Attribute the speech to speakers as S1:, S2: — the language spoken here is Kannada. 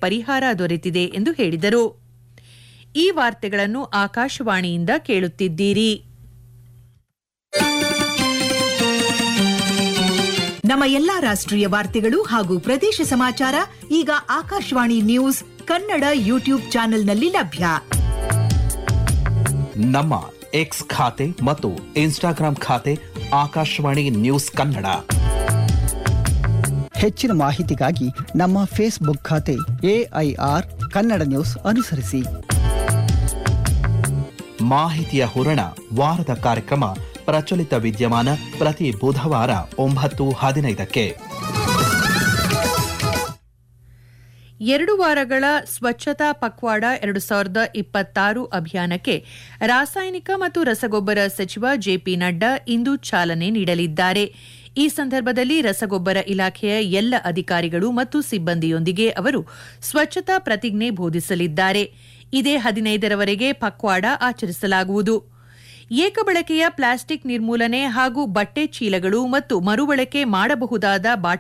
S1: ಪರಿಹಾರ ದೊರೆತಿದೆ ಎಂದು ಹೇಳಿದರು ಈ ವಾರ್ತೆಗಳನ್ನು ಆಕಾಶವಾಣಿಯಿಂದ ಕೇಳುತ್ತಿದ್ದೀರಿ
S2: ನಮ್ಮ ಎಲ್ಲಾ ರಾಷ್ಟ್ರೀಯ ವಾರ್ತೆಗಳು ಹಾಗೂ ಪ್ರದೇಶ ಸಮಾಚಾರ ಈಗ ಆಕಾಶವಾಣಿ ನ್ಯೂಸ್ ಕನ್ನಡ ಯೂಟ್ಯೂಬ್ ಚಾನೆಲ್ನಲ್ಲಿ ಲಭ್ಯ
S3: ನಮ್ಮ ಎಕ್ಸ್ ಖಾತೆ ಮತ್ತು ಇನ್ಸ್ಟಾಗ್ರಾಂ ಖಾತೆ ಆಕಾಶವಾಣಿ ನ್ಯೂಸ್ ಕನ್ನಡ
S4: ಹೆಚ್ಚಿನ ಮಾಹಿತಿಗಾಗಿ ನಮ್ಮ ಫೇಸ್ಬುಕ್ ಖಾತೆ ಎಐಆರ್ ಕನ್ನಡ ನ್ಯೂಸ್ ಅನುಸರಿಸಿ
S3: ಮಾಹಿತಿಯ ಹೂರಣ ವಾರದ ಕಾರ್ಯಕ್ರಮ ಪ್ರಚಲಿತ ವಿದ್ಯಮಾನ ಪ್ರತಿ ಬುಧವಾರ ಒಂಬತ್ತು ಹದಿನೈದಕ್ಕೆ
S1: ಎರಡು ವಾರಗಳ ಸ್ವಚ್ಛತಾ ಪಕ್ವಾಡ ಎರಡು ಸಾವಿರದ ಇಪ್ಪತ್ತಾರು ಅಭಿಯಾನಕ್ಕೆ ರಾಸಾಯನಿಕ ಮತ್ತು ರಸಗೊಬ್ಬರ ಸಚಿವ ಜೆಪಿ ನಡ್ಡಾ ಇಂದು ಚಾಲನೆ ನೀಡಲಿದ್ದಾರೆ ಈ ಸಂದರ್ಭದಲ್ಲಿ ರಸಗೊಬ್ಬರ ಇಲಾಖೆಯ ಎಲ್ಲ ಅಧಿಕಾರಿಗಳು ಮತ್ತು ಸಿಬ್ಬಂದಿಯೊಂದಿಗೆ ಅವರು ಸ್ವಚ್ಛತಾ ಪ್ರತಿಜ್ಞೆ ಬೋಧಿಸಲಿದ್ದಾರೆ ಇದೇ ಹದಿನೈದರವರೆಗೆ ಪಕ್ವಾಡ ಆಚರಿಸಲಾಗುವುದು ಏಕಬಳಕೆಯ ಪ್ಲಾಸ್ಟಿಕ್ ನಿರ್ಮೂಲನೆ ಹಾಗೂ ಬಟ್ಟೆ ಚೀಲಗಳು ಮತ್ತು ಮರುಬಳಕೆ ಮಾಡಬಹುದಾದ ಬಾಟಲಿ